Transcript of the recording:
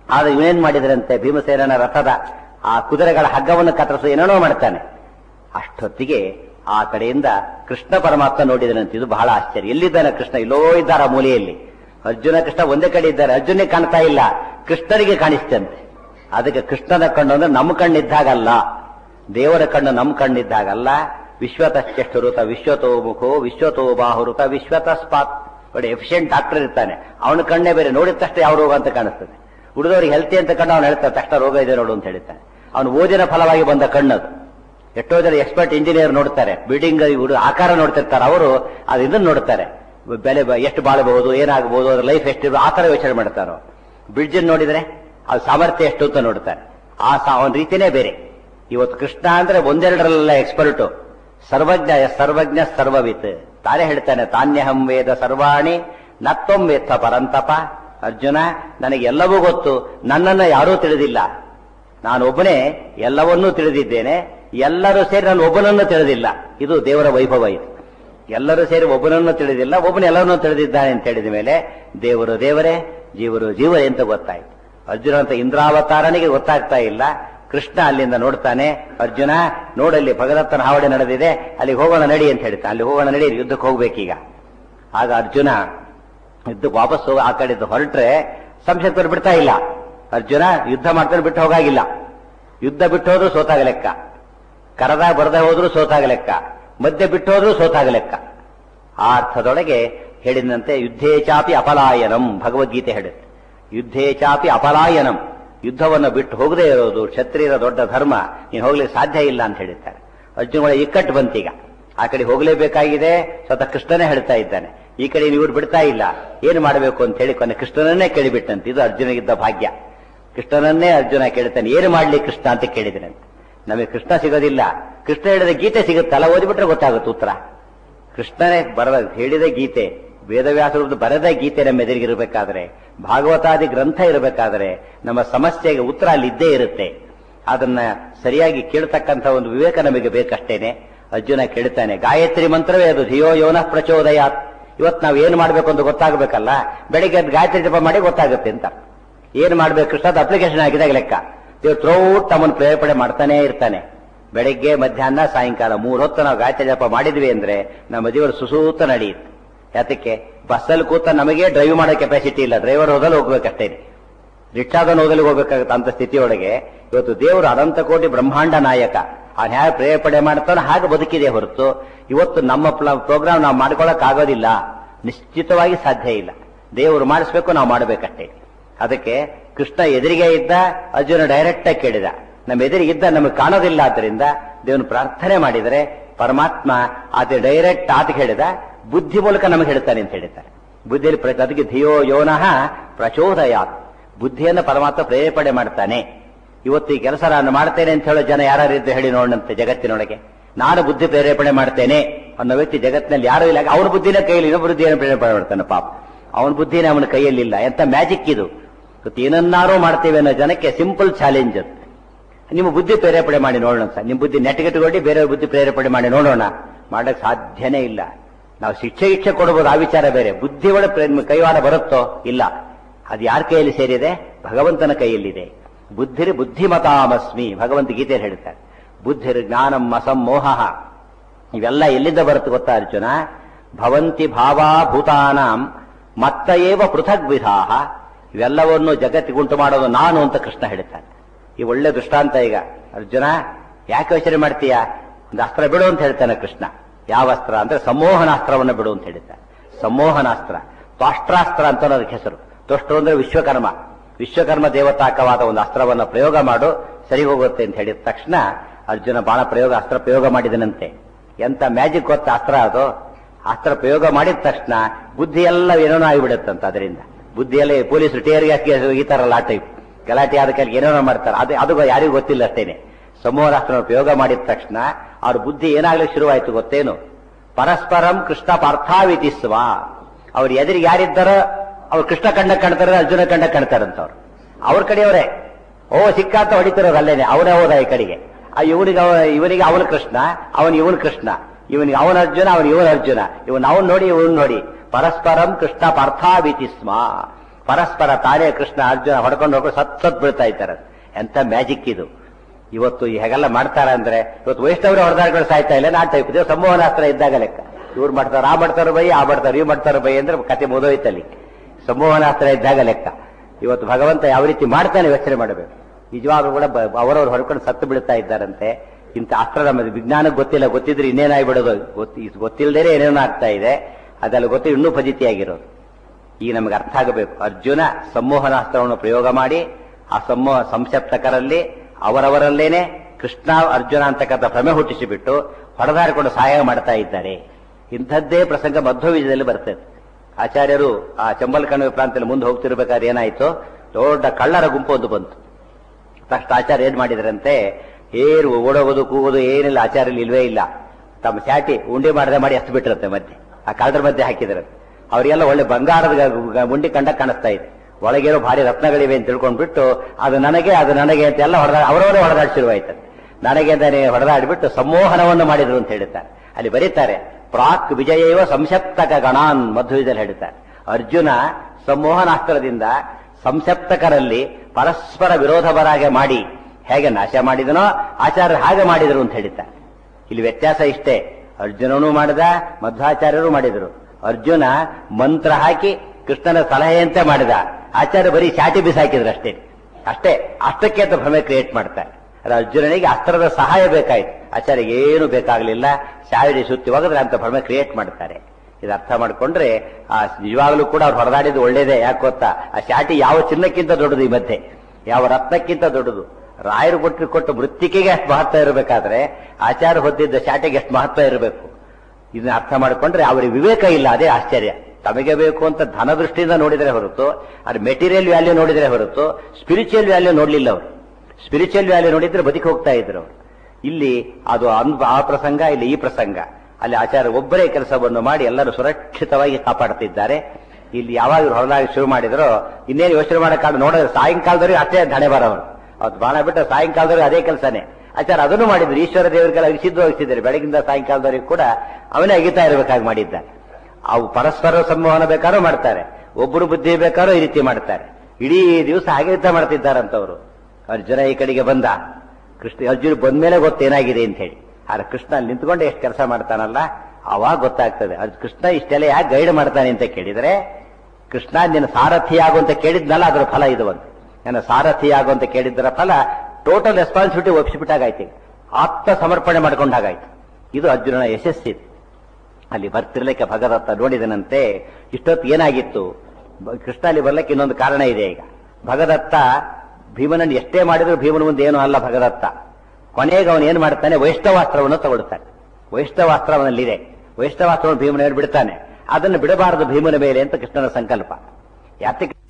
ಆದ್ರೆ ಇವನೇನ್ ಮಾಡಿದ್ರಂತೆ ಭೀಮಸೇನನ ರಥದ ಆ ಕುದುರೆಗಳ ಹಗ್ಗವನ್ನು ಕತ್ತರಿಸು ಏನೇನೋ ಮಾಡ್ತಾನೆ ಅಷ್ಟೊತ್ತಿಗೆ ಆ ಕಡೆಯಿಂದ ಕೃಷ್ಣ ಪರಮಾತ್ಮ ನೋಡಿದನಂತೆ ಇದು ಬಹಳ ಆಶ್ಚರ್ಯ ಎಲ್ಲಿದ್ದಾನೆ ಕೃಷ್ಣ ಇಲ್ಲೋ ಇದ್ದಾರೆ ಆ ಮೂಲೆಯಲ್ಲಿ ಅರ್ಜುನ ಕೃಷ್ಣ ಒಂದೇ ಕಡೆ ಇದ್ದಾರೆ ಅರ್ಜುನಿಗೆ ಕಾಣ್ತಾ ಇಲ್ಲ ಕೃಷ್ಣನಿಗೆ ಕಾಣಿಸ್ತಂತೆ ಅದಕ್ಕೆ ಕೃಷ್ಣನ ಕಣ್ಣು ಅಂದ್ರೆ ನಮ್ಮ ಕಣ್ಣಿದ್ದಾಗಲ್ಲ ದೇವರ ಕಣ್ಣು ನಮ್ಮ ಕಣ್ಣಿದ್ದಾಗಲ್ಲ ವಿಶ್ವತಶ್ಚಷ್ಟುರುತ ವಿಶ್ವತೋ ಮುಖೋ ವಿಶ್ವತೋ ಬಾಹುರುತ ವಿಶ್ವತಸ್ಪಾತ್ ನೋಡಿ ಎಫಿಷಿಯಂಟ್ ಡಾಕ್ಟರ್ ಇರ್ತಾನೆ ಅವನ ಕಣ್ಣೇ ಬೇರೆ ನೋಡಿದ ತಕ್ಷಣ ಯಾವ ರೋಗ ಅಂತ ಕಾಣಿಸ್ತದೆ ಉಳಿದವ್ರಿಗೆ ಹೆಲ್ತಿ ಅಂತ ಕಣ್ಣು ಅವ್ನು ಹೇಳ್ತಾನೆ ತಕ್ಷಣ ರೋಗ ಇದೆ ನೋಡು ಅಂತ ಹೇಳ್ತಾನೆ ಅವನು ಓದಿನ ಫಲವಾಗಿ ಬಂದ ಕಣ್ಣದು ಎಷ್ಟೋ ಜನ ಎಕ್ಸ್ಪರ್ಟ್ ಇಂಜಿನಿಯರ್ ನೋಡ್ತಾರೆ ಬಿಲ್ಡಿಂಗ್ ಆಕಾರ ನೋಡ್ತಿರ್ತಾರೆ ಅವರು ಅದು ಇದನ್ನ ನೋಡ್ತಾರೆ ಬೆಲೆ ಬ- ಎಷ್ಟು ಬಾಳಬಹುದು ಏನಾಗಬಹುದು ಅದ್ರ ಲೈಫ್ ಎಷ್ಟು ಆ ತರ ಯೋಚನೆ ಮಾಡ್ತಾರೋ ಬ್ರಿಡ್ಜ್ ನೋಡಿದ್ರೆ ಅದು ಸಾಮರ್ಥ್ಯ ಎಷ್ಟು ಅಂತ ನೋಡ್ತಾರೆ ಆ ಸಾ- ಅವನ ರೀತಿನೇ ಬೇರೆ ಇವತ್ತು ಕೃಷ್ಣ ಅಂದ್ರೆ ಒಂದೆರಡರಲ್ಲ ಎಕ್ಸ್ಪರ್ಟು ಸರ್ವಜ್ಞ ಸರ್ವಜ್ಞ ಸರ್ವವಿತ್ ತಾನೇ ಹೇಳ್ತಾನೆ ತಾನ್ಯಹಂ ವೇದ ಸರ್ವಾಣಿ ನತ್ವಂ ವೇತ್ತ ಪರಂತಪ ಅರ್ಜುನ ನನಗೆ ಎಲ್ಲವೂ ಗೊತ್ತು ನನ್ನನ್ನ ಯಾರೂ ತಿಳಿದಿಲ್ಲ ನಾನೊಬ್ಬನೇ ಎಲ್ಲವನ್ನೂ ತಿಳಿದಿದ್ದೇನೆ ಎಲ್ಲರೂ ಸೇರಿ ನಾನು ಒಬ್ಬನನ್ನು ತಿಳಿದಿಲ್ಲ ಇದು ದೇವರ ವೈಭವ ಇದು ಎಲ್ಲರೂ ಸೇರಿ ಒಬ್ಬನನ್ನು ತಿಳಿದಿಲ್ಲ ಒಬ್ಬನ ಎಲ್ಲರನ್ನೂ ತಿಳಿದಿದ್ದಾನೆ ಅಂತ ಹೇಳಿದ ಮೇಲೆ ದೇವರು ದೇವರೇ ಜೀವರು ಜೀವರೇ ಅಂತ ಗೊತ್ತಾಯ್ತು ಅರ್ಜುನ ಅಂತ ಇಂದ್ರಾವತಾರನಿಗೆ ಗೊತ್ತಾಗ್ತಾ ಇಲ್ಲ ಕೃಷ್ಣ ಅಲ್ಲಿಂದ ನೋಡ್ತಾನೆ ಅರ್ಜುನ ನೋಡಲ್ಲಿ ಭಗದತ್ತನ ಹಾವಳಿ ನಡೆದಿದೆ ಅಲ್ಲಿಗೆ ಹೋಗೋಣ ನಡಿ ಅಂತ ಹೇಳ್ತಾನೆ ಅಲ್ಲಿ ಹೋಗೋಣ ನಡಿ ಯುದ್ಧಕ್ಕೆ ಹೋಗ್ಬೇಕೀಗ ಆಗ ಅರ್ಜುನ ಯುದ್ಧಕ್ಕೆ ವಾಪಸ್ ಹೋಗ ಆ ಕಡೆ ಹೊರಟ್ರೆ ಸಂಶಯಕ್ಕೆ ಬಿಡ್ತಾ ಇಲ್ಲ ಅರ್ಜುನ ಯುದ್ಧ ಮಾಡ್ತಾನೆ ಬಿಟ್ಟು ಹೋಗಾಗಿಲ್ಲ ಯುದ್ಧ ಬಿಟ್ಟು ಹೋದ್ರು ಸೋತಾಗ ಲೆಕ್ಕ ಕರದಾಗ ಬರದೇ ಹೋದ್ರು ಸೋತಾಗ ಲೆಕ್ಕ ಮಧ್ಯೆ ಬಿಟ್ಟು ಹೋದ್ರು ಸೋತಾಗ ಲೆಕ್ಕ ಆ ಅರ್ಥದೊಳಗೆ ಹೇಳಿದಂತೆ ಯುದ್ಧೇ ಚಾಪಿ ಅಪಲಾಯನಂ ಭಗವದ್ಗೀತೆ ಹೇಳುತ್ತೆ ಯುದ್ಧೇ ಚಾಪಿ ಅಪಲಾಯನಂ ಯುದ್ಧವನ್ನು ಬಿಟ್ಟು ಹೋಗದೇ ಇರೋದು ಕ್ಷತ್ರಿಯರ ದೊಡ್ಡ ಧರ್ಮ ನೀನು ಹೋಗ್ಲಿಕ್ಕೆ ಸಾಧ್ಯ ಇಲ್ಲ ಅಂತ ಹೇಳಿದ್ದಾರೆ ಅರ್ಜುನ ಇಕ್ಕಟ್ಟು ಬಂತೀಗ ಆ ಕಡೆ ಹೋಗಲೇಬೇಕಾಗಿದೆ ಸ್ವತಃ ಕೃಷ್ಣನೇ ಹೇಳ್ತಾ ಇದ್ದಾನೆ ಈ ಕಡೆ ಇವ್ರು ಬಿಡ್ತಾ ಇಲ್ಲ ಏನು ಮಾಡಬೇಕು ಅಂತ ಹೇಳಿ ಕೊನೆ ಕೃಷ್ಣನನ್ನೇ ಕೇಳಿಬಿಟ್ಟಂತೆ ಇದು ಅರ್ಜುನಿಗಿದ್ದ ಭಾಗ್ಯ ಕೃಷ್ಣನನ್ನೇ ಅರ್ಜುನ ಕೇಳ್ತಾನೆ ಏನು ಮಾಡ್ಲಿ ಕೃಷ್ಣ ಅಂತ ಕೇಳಿದನಂತೆ ನಮಗೆ ಕೃಷ್ಣ ಸಿಗೋದಿಲ್ಲ ಕೃಷ್ಣ ಹೇಳಿದ ಗೀತೆ ಸಿಗುತ್ತಲ್ಲ ಓದಿಬಿಟ್ರೆ ಗೊತ್ತಾಗುತ್ತೆ ಉತ್ತರ ಕೃಷ್ಣನೇ ಬರದ ಹೇಳಿದ ಗೀತೆ ವೇದವ್ಯಾಸರದ್ದು ಬರೆದ ಗೀತೆ ನಮ್ಮ ಎದುರಿಗಿರಬೇಕಾದ್ರೆ ಭಾಗವತಾದಿ ಗ್ರಂಥ ಇರಬೇಕಾದ್ರೆ ನಮ್ಮ ಸಮಸ್ಯೆಗೆ ಉತ್ತರ ಅಲ್ಲಿ ಇದ್ದೇ ಇರುತ್ತೆ ಅದನ್ನ ಸರಿಯಾಗಿ ಕೇಳ್ತಕ್ಕಂಥ ಒಂದು ವಿವೇಕ ನಮಗೆ ಬೇಕಷ್ಟೇನೆ ಅರ್ಜುನ ಕೇಳ್ತಾನೆ ಗಾಯತ್ರಿ ಮಂತ್ರವೇ ಅದು ಧಿಯೋ ಯೋನ ಪ್ರಚೋದಯಾತ್ ಇವತ್ತು ನಾವು ಏನು ಮಾಡಬೇಕು ಅಂತ ಗೊತ್ತಾಗಬೇಕಲ್ಲ ಬೆಳಿಗ್ಗೆ ಎದ್ದು ಗಾಯತ್ರಿ ಜಪ ಮಾಡಿ ಗೊತ್ತಾಗುತ್ತೆ ಅಂತ ಏನ್ ಮಾಡ್ಬೇಕು ಕೃಷ್ಣ ಅಪ್ಲಿಕೇಶನ್ ಆಗಿದಾಗ ಲೆಕ್ಕ ದೇವ್ರು ಥ್ರೋಟ್ ತಮ್ಮನ್ನು ಪ್ರೇರೇಪಣೆ ಮಾಡ್ತಾನೆ ಇರ್ತಾನೆ ಬೆಳಿಗ್ಗೆ ಮಧ್ಯಾಹ್ನ ಸಾಯಂಕಾಲ ಮೂರ್ ಹೊತ್ತು ನಾವು ಗಾಯತ್ರಿ ಜಪ ಮಾಡಿದ್ವಿ ಅಂದ್ರೆ ನಮ್ಮ ಜೀವನ ಸುಸೂತ ನಡೆಯುತ್ತೆ ಯಾತಕ್ಕೆ ಬಸ್ಸಲ್ಲಿ ಕೂತ ನಮಗೆ ಡ್ರೈವ್ ಮಾಡೋ ಕೆಪಾಸಿಟಿ ಇಲ್ಲ ಡ್ರೈವರ್ ಹೋದಲ್ಲಿ ಹೋಗ್ಬೇಕಷ್ಟೇ ರಿಕ್ಷಾದನ್ನು ಹೋದಲ್ಲಿ ಹೋಗ್ಬೇಕಾಗತ್ತ ಅಂತ ಸ್ಥಿತಿಯೊಳಗೆ ಇವತ್ತು ದೇವರು ಅನಂತ ಕೋಟಿ ಬ್ರಹ್ಮಾಂಡ ನಾಯಕ ಅವ್ನು ಹೇಗೆ ಪ್ರೇರೇಪಣೆ ಮಾಡ್ತಾನೋ ಹಾಗೆ ಬದುಕಿದೆ ಹೊರತು ಇವತ್ತು ನಮ್ಮ ಪ್ರೋಗ್ರಾಮ್ ನಾವು ಮಾಡ್ಕೊಳಕ್ ಆಗೋದಿಲ್ಲ ನಿಶ್ಚಿತವಾಗಿ ಸಾಧ್ಯ ಇಲ್ಲ ದೇವರು ಮಾಡಿಸ್ಬೇಕು ನಾವು ಮಾಡಬೇಕಷ್ಟೇ ಅದಕ್ಕೆ ಕೃಷ್ಣ ಎದುರಿಗೆ ಇದ್ದ ಅರ್ಜುನ ಡೈರೆಕ್ಟ್ ಆಗಿ ಕೇಳಿದ ನಮ್ಮ ಎದುರಿಗಿದ್ದ ನಮಗೆ ಕಾಣೋದಿಲ್ಲ ಆದ್ದರಿಂದ ದೇವನು ಪ್ರಾರ್ಥನೆ ಮಾಡಿದರೆ ಪರಮಾತ್ಮ ಆತ ಡೈರೆಕ್ಟ್ ಆತ ಹೇಳಿದ ಬುದ್ಧಿ ಮೂಲಕ ನಮಗೆ ಹೇಳ್ತಾನೆ ಅಂತ ಹೇಳಿದ್ದಾರೆ ಬುದ್ಧಿಯಲ್ಲಿ ಪ್ರ- ಅದಕ್ಕೆ ಧಿಯೋ ಯೋನಃ ಪ್ರಚೋದಯಾತ್ ಬುದ್ಧಿಯನ್ನು ಪರಮಾತ್ಮ ಪ್ರೇರೇಪಣೆ ಮಾಡ್ತಾನೆ ಇವತ್ತು ಈ ಕೆಲಸ ನಾನು ಮಾಡ್ತೇನೆ ಅಂತ ಹೇಳೋ ಜನ ಯಾರಿದ್ದು ಹೇಳಿ ನೋಡಂತೆ ಜಗತ್ತಿನೊಳಗೆ ನಾನು ಬುದ್ಧಿ ಪ್ರೇರೇಪಣೆ ಮಾಡ್ತೇನೆ ಅನ್ನೋ ವ್ಯಕ್ತಿ ಜಗತ್ತಿನಲ್ಲಿ ಯಾರು ಇಲ್ಲ ಅವನ ಬುದ್ಧಿನ ಕೈಯಲ್ಲಿ ಇನ್ನೊಬ್ಬ ಬುದ್ಧಿಯನ್ನು ಪ್ರೇರೇಪಣೆ ಮಾಡ್ತಾನೆ ಪಾಪ ಅವನ ಬುದ್ಧಿನೇ ಅವನ ಕೈಯಲ್ಲಿಲ್ಲ ಎಂತ ಮ್ಯಾಜಿಕ್ ಇದು ಇವತ್ತು ಏನನ್ನಾರು ಮಾಡ್ತೇವೆ ಅನ್ನೋ ಜನಕ್ಕೆ ಸಿಂಪಲ್ ಚಾಲೆಂಜ್ ಅದು ನಿಮ್ಮ ಬುದ್ಧಿ ಪ್ರೇರೇಪಣೆ ಮಾಡಿ ನೋಡೋಣ ಸರ್ ನಿಮ್ಮ ಬುದ್ಧಿ ನೆಟ್ಟಗೆಟ್ಟುಕೊಂಡು ಬೇರೆ ಬುದ್ಧಿ ಪ್ರೇರೇಪಣೆ ಮಾಡಿ ನೋಡೋಣ ಮಾಡಕ್ ಸಾಧ್ಯನೇ ಇಲ್ಲ ನಾವು ಶಿಕ್ಷೆ ಇಚ್ಛೆ ಕೊಡಬಹುದು ಆ ವಿಚಾರ ಬೇರೆ ಬುದ್ಧಿ ಒಳಗೆ ಪ್ರೇಮ- ಕೈವಾಡ ಬರುತ್ತೋ ಇಲ್ಲ ಅದು ಯಾರ ಕೈಯಲ್ಲಿ ಸೇರಿದೆ ಭಗವಂತನ ಕೈಯಲ್ಲಿದೆ ಬುದ್ಧಿರಿ ಬುದ್ಧಿಮತಾಮಸ್ಮಿ ಭಗವಂತ ಗೀತೆಯಲ್ಲಿ ಹೇಳ್ತಾರೆ ಬುದ್ಧಿರ್ ಜ್ಞಾನಂ ಅಸಮ್ಮೋಹ ಇವೆಲ್ಲ ಎಲ್ಲಿಂದ ಬರುತ್ತೆ ಗೊತ್ತಾ ಅರ್ಜುನ ಭವಂತಿ ಭಾವಾ ಭೂತಾನಾಂ ಮತ್ತ ಏವ ಪೃಥಗ್ ವಿಧಾಹ ಇವೆಲ್ಲವನ್ನು ಜಗತ್ತಿಗುಂಟು ಮಾಡೋದು ನಾನು ಅಂತ ಕೃಷ್ಣ ಹೇಳ್ತಾನೆ ಈ ಒಳ್ಳೆ ದೃಷ್ಟಾಂತ ಈಗ ಅರ್ಜುನ ಯಾಕೆ ಯೋಚನೆ ಮಾಡ್ತೀಯ ಒಂದು ಅಸ್ತ್ರ ಬಿಡು ಅಂತ ಹೇಳ್ತಾನೆ ಕೃಷ್ಣ ಯಾವ ಅಸ್ತ್ರ ಅಂದ್ರೆ ಸಂಮೋಹನಾಸ್ತ್ರವನ್ನು ಬಿಡು ಅಂತ ಹೇಳ್ತಾನೆ ಸಂಮೋಹನಾಸ್ತ್ರ ತ್ವಾಷ್ಟ್ರಾಸ್ತ್ರ ಅಂತ ಅದಕ್ಕೆ ಹೆಸರು ತ್ವಷ್ಟ್ರು ಅಂದ್ರೆ ವಿಶ್ವಕರ್ಮ ವಿಶ್ವಕರ್ಮ ದೇವತಾಕವಾದ ಒಂದು ಅಸ್ತ್ರವನ್ನು ಪ್ರಯೋಗ ಮಾಡು ಸರಿ ಹೋಗುತ್ತೆ ಅಂತ ಹೇಳಿದ ತಕ್ಷಣ ಅರ್ಜುನ ಬಾಣ ಪ್ರಯೋಗ ಅಸ್ತ್ರ ಪ್ರಯೋಗ ಮಾಡಿದನಂತೆ ಎಂತ ಮ್ಯಾಜಿಕ್ ಗೊತ್ತ ಅಸ್ತ್ರ ಅದು ಅಸ್ತ್ರ ಪ್ರಯೋಗ ಮಾಡಿದ ತಕ್ಷಣ ಬುದ್ಧಿ ಎಲ್ಲ ಏನೇನೋ ಆಗಿಬಿಡುತ್ತಂತ ಅದರಿಂದ ಬುದ್ಧಿಯಲ್ಲಿ ಪೊಲೀಸರು ಟೇರ್ ಗ್ಯಾಸ್ಗೆ ಈತಾರಲ್ಲ ಆ ಟೈಪ್ ಗಲಾಟೆ ಆದ ಕಾಲಕ್ಕೆ ಏನೇನೋ ಮಾಡ್ತಾರೆ ಅದು ಅದು ಯಾರಿಗೂ ಗೊತ್ತಿಲ್ಲ ಅಷ್ಟೇನೆ ಸಮೂಹಾಸ್ತ್ರ ಪ್ರಯೋಗ ಮಾಡಿದ ತಕ್ಷಣ ಅವ್ರ ಬುದ್ಧಿ ಏನಾಗ್ಲಿಕ್ಕೆ ಶುರುವಾಯ್ತು ಗೊತ್ತೇನು ಪರಸ್ಪರಂ ಕೃಷ್ಣ ಪಾರ್ಥಾವಿತಿಸುವ ಅವ್ರ ಎದುರಿಗೆ ಯಾರಿದ್ದಾರೋ ಅವ್ರು ಕೃಷ್ಣ ಕಂಡ ಕಾಣ್ತಾರೆ ಅರ್ಜುನ ಕಂಡ ಕಾಣ್ತಾರಂತವ್ರು ಅವ್ರ ಕಡೆಯವರೇ ಓ ಸಿಕ್ಕಾತ ಹೊಡಿತಿರೋರು ಅಲ್ಲೇನೆ ಅವನೇ ಹೋದ ಈ ಕಡೆಗೆ ಆ ಇವನಿಗೆ ಅವ ಇವನಿಗೆ ಅವನ ಕೃಷ್ಣ ಅವನ್ ಇವನ್ ಕೃಷ್ಣ ಇವನಿಗೆ ಅವನ ಅರ್ಜುನ ಅವನ್ ಇವನ ಅರ್ಜುನ ಇವನ್ ಅವನ್ ನೋಡಿ ಇವನ್ ನೋಡಿ ಪರಸ್ಪರಂ ಕೃಷ್ಣ ಪಾರ್ಥಾವಿತಿ ಸ್ಮ ಪರಸ್ಪರ ತಾನೇ ಕೃಷ್ಣ ಅರ್ಜುನ ಹೊಡ್ಕೊಂಡು ಹೋಗಿ ಸತ್ ಸತ್ ಬೀಳ್ತಾ ಇದ್ದಾರೆ ಎಂತ ಮ್ಯಾಜಿಕ್ ಇದು ಇವತ್ತು ಹೇಗೆಲ್ಲ ಮಾಡ್ತಾರ ಅಂದ್ರೆ ಇವತ್ತು ವೈಷ್ಣವರು ಹೊಡೆದಾಡ್ಗಳು ಸಾಯ್ತಾ ಇಲ್ಲ ನಾ ಟೈಪ್ ಇದು ಸಂಮೋಹನಾಸ್ತ್ರ ಇದ್ದಾಗ ಲೆಕ್ಕ ಇವ್ರು ಮಾಡ್ತಾರ ಆ ಮಾಡ್ತಾರ ಬೈ ಆ ಮಾಡ್ತಾರ ಇವ್ ಮಾಡ್ತಾರ ಬೈ ಅಂದ್ರೆ ಕತೆ ಮುದೋಯ್ತಲ್ಲಿ ಸಂಮೋಹನಾಸ್ತ್ರ ಇದ್ದಾಗ ಲೆಕ್ಕ ಇವತ್ತು ಭಗವಂತ ಯಾವ ರೀತಿ ಮಾಡ್ತಾನೆ ಯೋಚನೆ ಮಾಡಬೇಕು ನಿಜವಾಗ್ಲೂ ಕೂಡ ಬ- ಅವರವ್ರು ಹೊಡ್ಕೊಂಡು ಸತ್ತು ಬೀಳ್ತಾ ಇದ್ದಾರಂತೆ ಇಂಥ ಅಸ್ತ್ರ ನಮಗೆ ವಿಜ್ಞಾನಕ್ಕೆ ಗೊತ್ತಿಲ್ಲ ಗೊತ್ತಿದ್ರೆ ಇನ್ನೇನಾಗ್ಬಿಡೋದು ಗೊತ್ತಿ ಗೊತ್ತಿಲ್ಲದೇ ಏನೇನೋ ಆಗ್ತಾ ಇದೆ ಅದೆಲ್ಲ ಗೊತ್ತಿ ಇನ್ನೂ ಫಜಿತಿಯಾಗಿರೋದು ಈಗ ನಮಗೆ ಅರ್ಥ ಆಗಬೇಕು ಅರ್ಜುನ ಸಂಮೋಹನಾಸ್ತ್ರವನ್ನು ಪ್ರಯೋಗ ಮಾಡಿ ಆ ಸಮೂಹ ಸಂಸಪ್ತಕರಲ್ಲಿ ಅವರವರಲ್ಲೇನೆ ಕೃಷ್ಣ ಅರ್ಜುನ ಅಂತಕ್ಕಂಥ ಭ್ರಮೆ ಹುಟ್ಟಿಸಿಬಿಟ್ಟು ಹೊಡೆದಾಡಿಕೊಂಡು ಸಹಾಯ ಮಾಡ್ತಾ ಇದ್ದಾರೆ ಇಂಥದ್ದೇ ಪ್ರಸಂಗ ಮಧ್ವವಿಜಯದಲ್ಲಿ ಬರ್ತದೆ ಆಚಾರ್ಯರು ಆ ಚಂಬಲ್ಕಣಿವೆ ಪ್ರಾಂತದಲ್ಲಿ ಮುಂದೆ ಹೋಗ್ತಿರ್ಬೇಕಾದ್ರೆ ಏನಾಯ್ತು ದೊಡ್ಡ ಕಳ್ಳರ ಗುಂಪು ಒಂದು ಬಂತು ತಕ್ಷಣ ಆಚಾರ್ಯ ಏನ್ ಮಾಡಿದ್ರಂತೆ ಏರು ಓಡೋಗೋದು ಕೂಗೋದು ಏನಿಲ್ಲ ಆಚಾರ್ಯಲ್ಲಿ ಇಲ್ವೇ ಇಲ್ಲ ತಮ್ಮ ಚಾಟಿ ಉಂಡೆ ಮಾಡದೆ ಮಾಡಿ ಎಷ್ಟು ಬಿಟ್ಟಿರುತ್ತೆ ಮಧ್ಯೆ ಆ ಕಳ್ಳರ ಮಧ್ಯೆ ಹಾಕಿದ್ರೆ ಅವರಿಗೆಲ್ಲ ಒಳ್ಳೆ ಬಂಗಾರದ ಗ- ಗ- ಉಂಡೆ ಕಂಡ ಕಾಣಿಸ್ತಾ ಇದೆ ಒಳಗೇನೋ ಭಾರಿ ರತ್ನಗಳಿವೆ ಅಂತ ತಿಳ್ಕೊಂಡ್ಬಿಟ್ಟು ಅದು ನನಗೆ ಅದು ನನಗೆ ಅಂತ ಎಲ್ಲ ಹೊಡೆದ ಅವರವರೇ ಹೊಡೆದಾಡ್ಸಿರುವಾಯ್ತು ನನಗೆ ಅಂತಾನೆ ಹೊಡೆದಾಡ್ಬಿಟ್ಟು ಸಂಮೋಹನವನ್ನು ಮಾಡಿದ್ರು ಅಂತ ಹೇಳ್ತಾರೆ ಅಲ್ಲಿ ಬರೀತಾರೆ ಪ್ರಾಕ್ ವಿಜಯವ ಸಂಸಪ್ತಕ ಗಣಾನ್ ಮಧ್ವಿದಲ್ಲಿ ಹೇಳ್ತಾರೆ ಅರ್ಜುನ ಸಂಮೋಹನಾಸ್ತ್ರದಿಂದ ಸಂಸಪ್ತಕರಲ್ಲಿ ಪರಸ್ಪರ ವಿರೋಧ ಬರಾಗೆ ಮಾಡಿ ಹೇಗೆ ನಾಶ ಮಾಡಿದನೋ ಆಚಾರ್ಯರು ಹಾಗೆ ಮಾಡಿದರು ಅಂತ ಹೇಳಿದ್ದಾರೆ ಇಲ್ಲಿ ವ್ಯತ್ಯಾಸ ಇಷ್ಟೇ ಅರ್ಜುನನೂ ಮಾಡಿದ ಮಧ್ವಾಚಾರ್ಯರು ಮಾಡಿದರು ಅರ್ಜುನ ಮಂತ್ರ ಹಾಕಿ ಕೃಷ್ಣನ ಸಲಹೆಯಂತೆ ಮಾಡಿದ ಆಚಾರ್ಯ ಬರೀ ಚಾಟಿ ಬಿಸಾಕಿದ್ರು ಅಷ್ಟೇ ಅಷ್ಟೇ ಅಷ್ಟಕ್ಕೆ ಅಂತ ಭ್ರಮೆ ಕ್ರಿಯೇಟ್ ಮಾಡ್ತಾರೆ ಅದು ಅರ್ಜುನನಿಗೆ ಅಸ್ತ್ರದ ಸಹಾಯ ಬೇಕಾಯ್ತು ಆಚಾರ್ಯ ಏನು ಬೇಕಾಗಲಿಲ್ಲ ಶಾವಿಡಿ ಸುತ್ತಿ ಹೋಗಿದ್ರೆ ಅಂತ ಭ್ರಮೆ ಕ್ರಿಯೇಟ್ ಮಾಡ್ತಾರೆ ಇದು ಅರ್ಥ ಮಾಡ್ಕೊಂಡ್ರೆ ಆ ನಿಜವಾಗ್ಲೂ ಕೂಡ ಅವ್ರು ಹೊಡೆದಾಡಿದ್ದು ಒಳ್ಳೇದೇ ಯಾಕೆ ಗೊತ್ತಾ ಆ ಶಾಟಿ ಯಾವ ಚಿನ್ನಕ್ಕಿಂತ ದೊಡ್ಡದು ಈ ಮಧ್ಯೆ ಯಾವ ರತ್ನಕ್ಕಿಂತ ದೊಡ್ಡದು ರಾಯರು ಕೊಟ್ಟು ಕೊಟ್ಟು ಮೃತ್ತಿಕೆಗೆ ಅಷ್ಟು ಮಹತ್ವ ಇರಬೇಕಾದ್ರೆ ಆಚಾರ ಹೊದ್ದಿದ್ದ ಶಾಟಿಗೆ ಎಷ್ಟು ಮಹತ್ವ ಇರಬೇಕು ಇದನ್ನ ಅರ್ಥ ಮಾಡಿಕೊಂಡ್ರೆ ಅವರಿಗೆ ವಿವೇಕ ಇಲ್ಲ ಅದೇ ಆಶ್ಚರ್ಯ ತಮಗೆ ಬೇಕು ಅಂತ ಧನ ದೃಷ್ಟಿಯಿಂದ ನೋಡಿದರೆ ಹೊರತು ಅದು ಮೆಟೀರಿಯಲ್ ವ್ಯಾಲ್ಯೂ ನೋಡಿದರೆ ಹೊರತು ಸ್ಪಿರಿಚುವಲ್ ವ್ಯಾಲ್ಯೂ ನೋಡ್ಲಿಲ್ಲ ಅವರು ಸ್ಪಿರಿಚುವಲ್ ವ್ಯಾಲ್ಯೂ ನೋಡಿದ್ರೆ ಬದುಕಿ ಹೋಗ್ತಾ ಇದ್ರು ಅವರು ಇಲ್ಲಿ ಅದು ಅನ್- ಆ ಪ್ರಸಂಗ ಇಲ್ಲಿ ಈ ಪ್ರಸಂಗ ಅಲ್ಲಿ ಆಚಾರ್ಯ ಒಬ್ಬರೇ ಕೆಲಸವನ್ನು ಮಾಡಿ ಎಲ್ಲರೂ ಸುರಕ್ಷಿತವಾಗಿ ಕಾಪಾಡ್ತಿದ್ದಾರೆ ಇಲ್ಲಿ ಯಾವಾಗ ಇವ್ರು ಹೊರದಾಗಿ ಶುರು ಮಾಡಿದ್ರೋ ಇನ್ನೇನು ಯೋಚನೆ ಮಾಡಕ್ಕಾಗ ನೋಡಿದ್ರೆ ಸಾಯಂಕಾಲದವರೆಗೆ ಅಷ್ಟೇ ಧಣೆ ಬರೋರು ಅವತ್ತು ಬಾಣ ಬಿಟ್ಟು ಸಾಯಂಕಾಲದವರೆಗೆ ಅದೇ ಕೆಲಸನೇ ಆಚಾರ ಅದನ್ನು ಮಾಡಿದ್ರು ಈಶ್ವರ ದೇವರಿಗೆಲ್ಲ ಅಗಿಸಿದ್ದು ಅಗಿಸಿದ್ದಾರೆ ಬೆಳಗಿಂದ ಸಾಯಂಕಾಲದವರೆಗೆ ಕೂಡ ಅವನೇ ಅಗಿತಾ ಇರಬೇಕಾಗಿ ಮಾಡಿದ್ದಾನೆ ಅವು ಪರಸ್ಪರ ಸಂವಹನ ಬೇಕಾದ್ರೂ ಮಾಡ್ತಾರೆ ಒಬ್ಬರು ಬುದ್ಧಿ ಬೇಕಾದ್ರೂ ಈ ರೀತಿ ಮಾಡ್ತಾರೆ ಇಡೀ ದಿವಸ ಹಾಗೆ ಯುದ್ಧ ಮಾಡ್ತಿದ್ದಾರಂತವ್ರು ಅರ್ಜುನ ಈ ಕಡೆಗೆ ಬಂದ ಕೃಷ್ಣ ಅರ್ಜುನ ಬಂದ್ಮೇಲೆ ಗೊತ್ತೇನಾಗಿದೆ ಅಂತ ಹೇಳಿ ಆದ್ರೆ ಕೃಷ್ಣ ಅಲ್ಲಿ ನಿಂತ್ಕೊಂಡು ಎಷ್ಟು ಕೆಲಸ ಮಾಡ್ತಾನಲ್ಲ ಅವಾಗ ಗೊತ್ತಾಗ್ತದೆ ಅದು ಕೃಷ್ಣ ಇಷ್ಟೆಲ್ಲ ಯಾಕೆ ಗೈಡ್ ಮಾಡ್ತಾನೆ ಅಂತ ಕೇಳಿದ್ರೆ ಕೃಷ್ಣ ನಿನ್ನ ಸಾರಥಿ ಆಗು ಅಂತ ಕೇಳಿದ್ನಲ್ಲ ಅದರ ಫಲ ಇದು ಒಂದು ನನ್ನ ಸಾರಥಿ ಆಗು ಅಂತ ಕೇಳಿದ್ದರ ಫಲ ಟೋಟಲ್ ರೆಸ್ಪಾನ್ಸಿಬಿಲಿಟಿ ಒಪ್ಪಿಸಿಬಿಟ್ಟಾಗಾಯ್ತು ಈಗ. ಆತ್ಮ ಸಮರ್ಪಣೆ ಮಾಡ್ಕೊಂಡಾಗಾಯ್ತು ಇದು ಅರ್ಜುನನ ಯಶಸ್ಸಿದು ಅಲ್ಲಿ ಬರ್ತಿರ್ಲಿಕ್ಕೆ ಭಗದತ್ತ ನೋಡಿದನಂತೆ ಇಷ್ಟೊತ್ತು ಏನಾಗಿತ್ತು ಬ- ಕೃಷ್ಣ ಅಲ್ಲಿ ಬರ್ಲಿಕ್ಕೆ ಇನ್ನೊಂದು ಕಾರಣ ಇದೆ ಈಗ ಭಗದತ್ತ ಭೀಮನನ್ನು ಎಷ್ಟೇ ಮಾಡಿದ್ರು ಭೀಮನ ಮುಂದೆ ಏನು ಅಲ್ಲ ಭಗದತ್ತ ಕೊನೆಗೆ ಅವನು ಏನ್ ಮಾಡ್ತಾನೆ ವೈಷ್ಣವಾಸ್ತ್ರವನ್ನು ತಗೊಳ್ತಾನೆ ವೈಷ್ಣವಾಸ್ತ್ರ ಅವನಲ್ಲಿದೆ ವೈಷ್ಣವಾಸ್ತ್ರವನ್ನು ಭೀಮನ ಮೇಲೆ ಬಿಡ್ತಾನೆ ಅದನ್ನು ಬಿಡಬಾರದು ಭೀಮನ ಮೇಲೆ ಅಂತ ಕೃಷ್ಣನ ಸಂಕಲ್ಪ ಯಾತಕ್ಕೆ